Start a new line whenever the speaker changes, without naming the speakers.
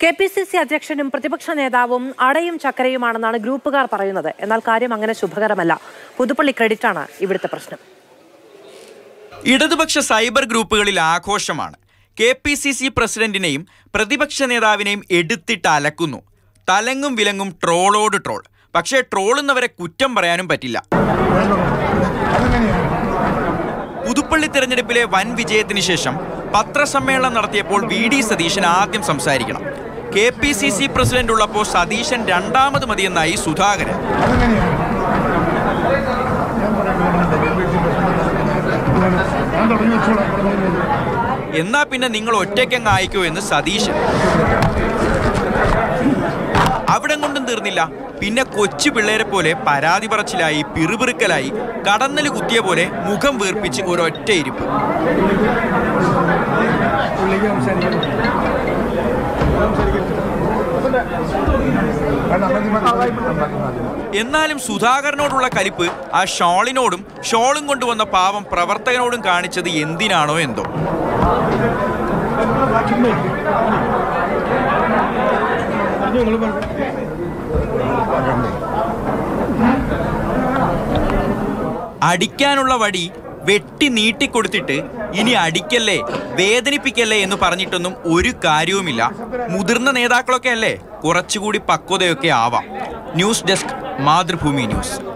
K P C C അധ്യക്ഷനും പ്രതിപക്ഷ നേതാവും അടയും ചക്കരയുമാണെന്നാണ് ഗ്രൂപ്പുകാർ പറയുന്നത് എന്നാൽ കാര്യം അങ്ങനെ ശുഭകരമല്ല പുതുപ്പള്ളി ക്രെഡിറ്റാണ് ഇവിടുത്തെ പ്രശ്നം
ഇടതുപക്ഷ സൈബർ ഗ്രൂപ്പുകളിൽ ആഘോഷമാണ് കെ പി സി സി പ്രസിഡന്റിനെയും പ്രതിപക്ഷ നേതാവിനെയും എടുത്തിട്ട് അലക്കുന്നു തലങ്ങും വിലങ്ങും ട്രോളോട് ട്രോൾ പക്ഷേ ട്രോളുന്നവരെ കുറ്റം പറയാനും പറ്റില്ല പുതുപ്പള്ളി തെരഞ്ഞെടുപ്പിലെ വൻ വിജയത്തിന് ശേഷം പത്രസമ്മേളനം നടത്തിയപ്പോൾ വി ഡി സതീശൻ ആദ്യം സംസാരിക്കണം K P C C president ഉള്ളപ്പോൾ സതീശൻ രണ്ടാമത് മതിയെന്നായി സുധാകരൻ എന്നാ പിന്നെ നിങ്ങൾ ഒറ്റയ്ക്കങ്ങ് അയക്കോ എന്ന് സതീശൻ അവിടെ കൊണ്ടും തീർന്നില്ല പിന്നെ കൊച്ചു പിള്ളേരെ പോലെ പരാതി പറച്ചിലായി പിറുപിറുക്കലായി കടന്നല് കുത്തിയ പോലെ മുഖം വീർപ്പിച്ച് ഒരൊറ്റ ഇരിപ്പ് എന്നാലും സുധാകരനോടുള്ള കലിപ്പ് ആ ഷോളിനോടും ഷോളും കൊണ്ടുവന്ന പാവം പ്രവർത്തകനോടും കാണിച്ചത് എന്തിനാണോ എന്തോ അടിക്കാനുള്ള വടി വെട്ടി നീട്ടിക്കൊടുത്തിട്ട് ഇനി അടിക്കല്ലേ വേദനിപ്പിക്കല്ലേ എന്ന് പറഞ്ഞിട്ടൊന്നും ഒരു കാര്യവുമില്ല മുതിർന്ന നേതാക്കളൊക്കെ അല്ലേ കുറച്ചുകൂടി പക്വതയൊക്കെ ആവാം ന്യൂസ് ഡെസ്ക് മാതൃഭൂമി ന്യൂസ്